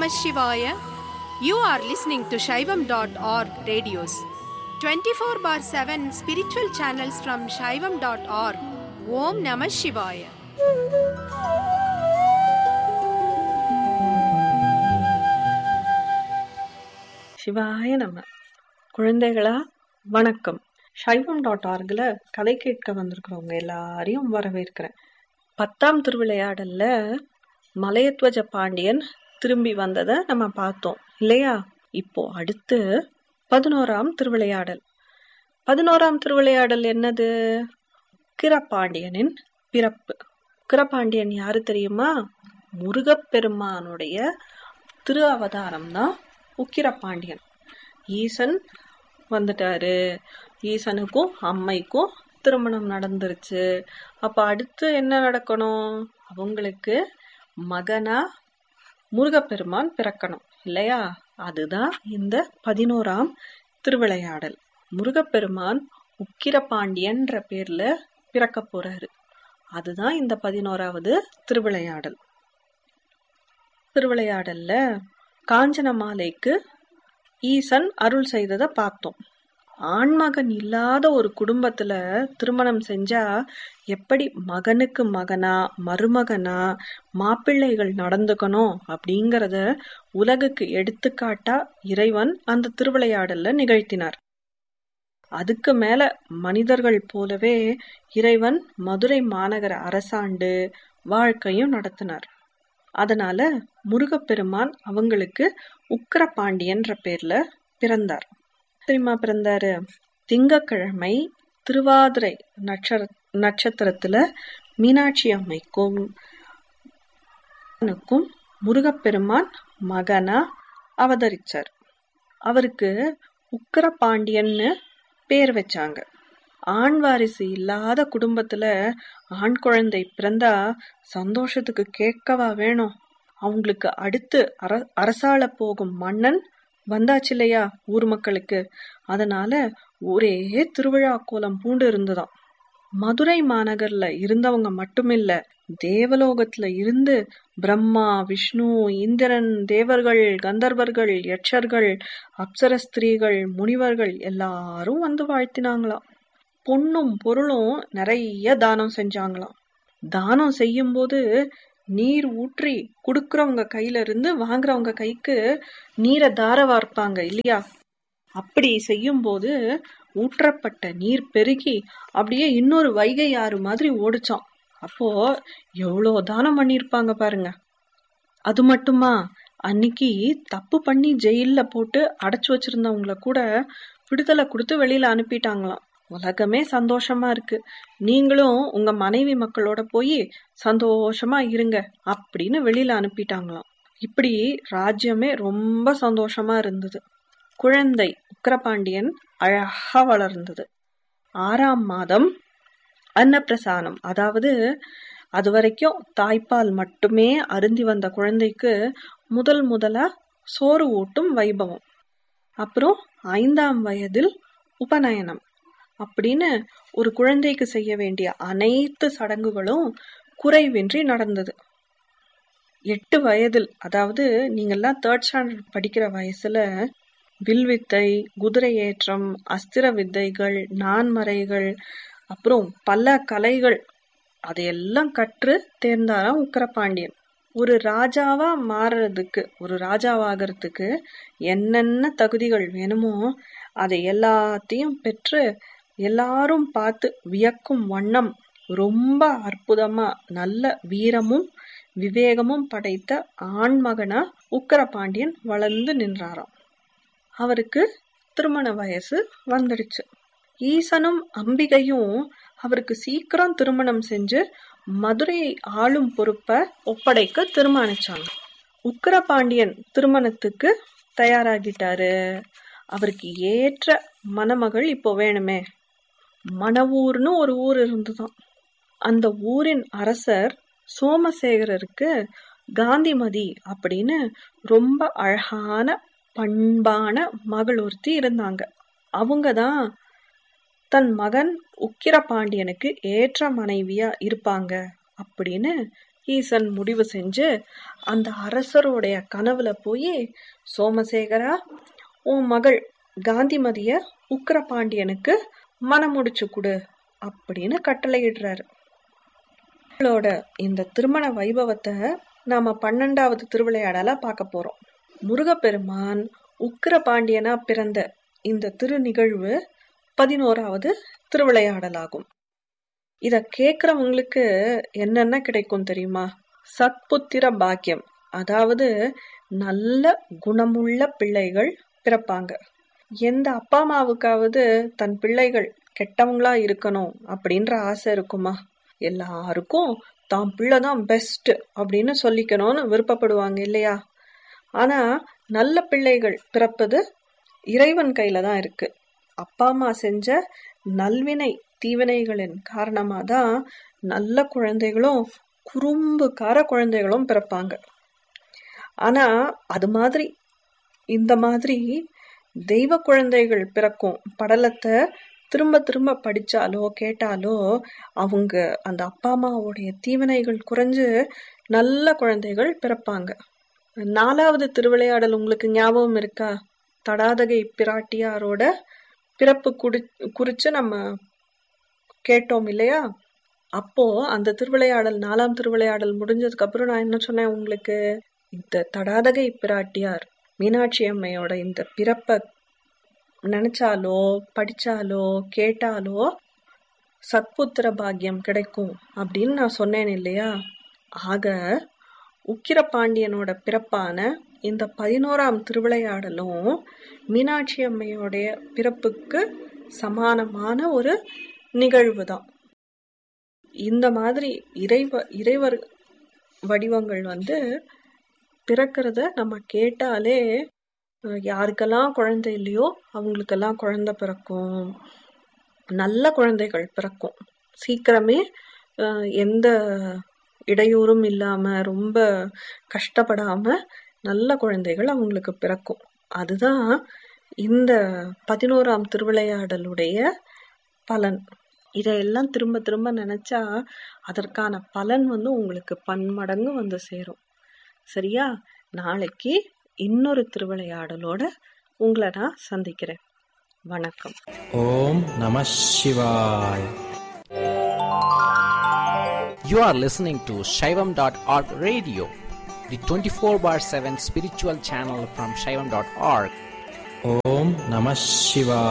Namah Shivaya. You are listening to Shaivam.org radios. 24 bar 7 spiritual channels from Shaivam.org. Om Namah Shivaya. சிவாய நம்ம குழந்தைகளா வணக்கம் சைவம் dot ஆர்கில் கதை கேட்க வந்திருக்கிறவங்க எல்லாரையும் வரவேற்கிறேன் பத்தாம் திருவிளையாடல்ல மலையத்வஜ பாண்டியன் திரும்பி வந்ததை நம்ம பார்த்தோம் இல்லையா இப்போ அடுத்து பதினோராம் திருவிளையாடல் பதினோராம் திருவிளையாடல் என்னது உக்கிரபாண்டியனின் பிறப்பு உக்கிரபாண்டியன் யாரு தெரியுமா முருகப்பெருமானுடைய திரு அவதாரம் தான் உக்கிரபாண்டியன் ஈசன் வந்துட்டாரு ஈசனுக்கும் அம்மைக்கும் திருமணம் நடந்துருச்சு அப்ப அடுத்து என்ன நடக்கணும் அவங்களுக்கு மகனா முருகப்பெருமான் பிறக்கணும் இல்லையா அதுதான் இந்த பதினோராம் திருவிளையாடல் முருகப்பெருமான் உக்கிரபாண்டியன்ற பேர்ல பிறக்க போறாரு அதுதான் இந்த பதினோராவது திருவிளையாடல் திருவிளையாடல்ல காஞ்சனமாலைக்கு ஈசன் அருள் செய்ததை பார்த்தோம் ஆண்மகன் இல்லாத ஒரு குடும்பத்துல திருமணம் செஞ்சா எப்படி மகனுக்கு மகனா மருமகனா மாப்பிள்ளைகள் நடந்துக்கணும் அப்படிங்கறத உலகுக்கு எடுத்துக்காட்டா இறைவன் அந்த திருவிளையாடல்ல நிகழ்த்தினார் அதுக்கு மேல மனிதர்கள் போலவே இறைவன் மதுரை மாநகர அரசாண்டு வாழ்க்கையும் நடத்தினார் அதனால முருகப்பெருமான் அவங்களுக்கு உக்கிரபாண்டியன்ற பேர்ல பிறந்தார் தெரியுமா பிறந்தாரு திங்கக்கிழமை திருவாதிரை நட்ச நட்சத்திரத்துல மீனாட்சி அம்மைக்கும் க்கும் முருகப்பெருமான் மகனா அவதரிச்சார் அவருக்கு உக்கிரபாண்டியன்னு பேர் வச்சாங்க ஆண் வாரிசு இல்லாத குடும்பத்துல ஆண் குழந்தை பிறந்தா சந்தோஷத்துக்கு கேட்கவா வேணும் அவங்களுக்கு அடுத்து அர அரசாள போகும் மன்னன் வந்தாச்சு இல்லையா ஊர் மக்களுக்கு அதனால ஒரே திருவிழா கோலம் பூண்டு இருந்துதான் மதுரை மாநகர்ல இருந்தவங்க மட்டுமில்ல தேவலோகத்துல இருந்து பிரம்மா விஷ்ணு இந்திரன் தேவர்கள் கந்தர்வர்கள் யட்சர்கள் அப்சர ஸ்திரீகள் முனிவர்கள் எல்லாரும் வந்து வாழ்த்தினாங்களாம் பொண்ணும் பொருளும் நிறைய தானம் செஞ்சாங்களாம் தானம் செய்யும்போது நீர் ஊற்றி குடுக்கறவங்க கையில இருந்து வாங்குறவங்க கைக்கு நீரை தார வார்ப்பாங்க இல்லையா அப்படி செய்யும்போது ஊற்றப்பட்ட நீர் பெருகி அப்படியே இன்னொரு வைகை ஆறு மாதிரி ஓடிச்சான் அப்போ எவ்வளோ தானம் பண்ணியிருப்பாங்க பாருங்க அது மட்டுமா அன்னைக்கு தப்பு பண்ணி ஜெயில்ல போட்டு அடைச்சு வச்சிருந்தவங்கள கூட விடுதலை கொடுத்து வெளியில அனுப்பிட்டாங்களாம் உலகமே சந்தோஷமா இருக்கு நீங்களும் உங்க மனைவி மக்களோட போய் சந்தோஷமா இருங்க அப்படின்னு வெளியில அனுப்பிட்டாங்களாம் இப்படி ராஜ்யமே ரொம்ப சந்தோஷமா இருந்தது குழந்தை உக்கிரபாண்டியன் அழகா வளர்ந்தது ஆறாம் மாதம் அன்னப்பிரசானம் அதாவது அது வரைக்கும் தாய்ப்பால் மட்டுமே அருந்தி வந்த குழந்தைக்கு முதல் முதலா சோறு ஊட்டும் வைபவம் அப்புறம் ஐந்தாம் வயதில் உபநயனம் அப்படின்னு ஒரு குழந்தைக்கு செய்ய வேண்டிய அனைத்து சடங்குகளும் குறைவின்றி நடந்தது எட்டு வயதில் அதாவது நீங்கெல்லாம் தேர்ட் ஸ்டாண்டர்ட் படிக்கிற வயசுல வில்வித்தை குதிரை ஏற்றம் அஸ்திர வித்தைகள் நான்மறைகள் அப்புறம் பல கலைகள் அதையெல்லாம் கற்று தேர்ந்தாராம் உக்கரபாண்டியன் ஒரு ராஜாவா மாறுறதுக்கு ஒரு ராஜாவாகிறதுக்கு என்னென்ன தகுதிகள் வேணுமோ அதை எல்லாத்தையும் பெற்று எல்லாரும் பார்த்து வியக்கும் வண்ணம் ரொம்ப அற்புதமா நல்ல வீரமும் விவேகமும் படைத்த ஆண்மகனா உக்கரபாண்டியன் வளர்ந்து நின்றாராம் அவருக்கு திருமண வயசு வந்துடுச்சு ஈசனும் அம்பிகையும் அவருக்கு சீக்கிரம் திருமணம் செஞ்சு மதுரையை ஆளும் பொறுப்பை ஒப்படைக்க தீர்மானிச்சாங்க உக்கரபாண்டியன் திருமணத்துக்கு தயாராகிட்டாரு அவருக்கு ஏற்ற மணமகள் இப்போ வேணுமே மணவூர்னு ஒரு ஊர் இருந்துதான் அந்த ஊரின் அரசர் சோமசேகரருக்கு காந்திமதி அப்படின்னு ரொம்ப அழகான பண்பான மகள் ஒருத்தி இருந்தாங்க அவங்க தான் தன் மகன் உக்கிரபாண்டியனுக்கு ஏற்ற மனைவியா இருப்பாங்க அப்படின்னு ஈசன் முடிவு செஞ்சு அந்த அரசருடைய கனவுல போய் சோமசேகரா உன் மகள் காந்திமதிய உக்கிரபாண்டியனுக்கு மனமுடிச்சு கொடு அப்படின்னு கட்டளையிடுறாரு அவளோட இந்த திருமண வைபவத்தை நாம பன்னெண்டாவது திருவிளையாடலா பார்க்க போறோம் முருகப்பெருமான் உக்கிரபாண்டியனா பிறந்த இந்த திரு நிகழ்வு பதினோராவது திருவிளையாடலாகும் இத கேக்குறவங்களுக்கு என்னென்ன கிடைக்கும் தெரியுமா சத்புத்திர பாக்கியம் அதாவது நல்ல குணமுள்ள பிள்ளைகள் பிறப்பாங்க எந்த அப்பா அம்மாவுக்காவது தன் பிள்ளைகள் கெட்டவங்களா இருக்கணும் அப்படின்ற ஆசை இருக்குமா எல்லாருக்கும் தான் பிள்ளை தான் பெஸ்ட் அப்படின்னு சொல்லிக்கணும்னு விருப்பப்படுவாங்க இல்லையா ஆனா நல்ல பிள்ளைகள் பிறப்பது இறைவன் கையில தான் இருக்கு அப்பா அம்மா செஞ்ச நல்வினை தீவினைகளின் காரணமா தான் நல்ல குழந்தைகளும் குறும்புக்கார குழந்தைகளும் பிறப்பாங்க ஆனா அது மாதிரி இந்த மாதிரி தெய்வ குழந்தைகள் பிறக்கும் படலத்தை திரும்ப திரும்ப படிச்சாலோ கேட்டாலோ அவங்க அந்த அப்பா அம்மாவுடைய தீவினைகள் குறைஞ்சு நல்ல குழந்தைகள் பிறப்பாங்க நாலாவது திருவிளையாடல் உங்களுக்கு ஞாபகம் இருக்கா தடாதகை பிராட்டியாரோட பிறப்பு குடி குறிச்சு நம்ம கேட்டோம் இல்லையா அப்போ அந்த திருவிளையாடல் நாலாம் திருவிளையாடல் முடிஞ்சதுக்கு அப்புறம் நான் என்ன சொன்னேன் உங்களுக்கு இந்த தடாதகை பிராட்டியார் மீனாட்சி அம்மையோட இந்த பிறப்ப நினைச்சாலோ படிச்சாலோ கேட்டாலோ சத்புத்திர பாக்கியம் கிடைக்கும் அப்படின்னு நான் சொன்னேன் இல்லையா ஆக உக்கிரபாண்டியனோட பிறப்பான இந்த பதினோராம் திருவிளையாடலும் மீனாட்சி அம்மையோடைய பிறப்புக்கு சமானமான ஒரு நிகழ்வு தான் இந்த மாதிரி இறைவ இறைவர் வடிவங்கள் வந்து பிறக்கிறத நம்ம கேட்டாலே அஹ், யாருக்கெல்லாம் குழந்தை இல்லையோ அவங்களுக்கெல்லாம் குழந்தை பிறக்கும் நல்ல குழந்தைகள் பிறக்கும் சீக்கிரமே அஹ், எந்த இடையூறும் இல்லாம ரொம்ப கஷ்டப்படாம நல்ல குழந்தைகள் அவங்களுக்கு பிறக்கும் அதுதான் இந்த பதினோராம் திருவிளையாடலுடைய பலன் இதையெல்லாம் திரும்ப திரும்ப நினைச்சா அதற்கான பலன் வந்து உங்களுக்கு பன்மடங்கு வந்து சேரும் சரியா நாளைக்கு இன்னொரு திருவிளையாடலோட உங்களை நான் சந்திக்கிறேன் வணக்கம் Om Namah Shivaya. You are listening to Shaivam.org radio, the 24 bar 7 spiritual channel from Shaivam.org. Om Namah Shivaya.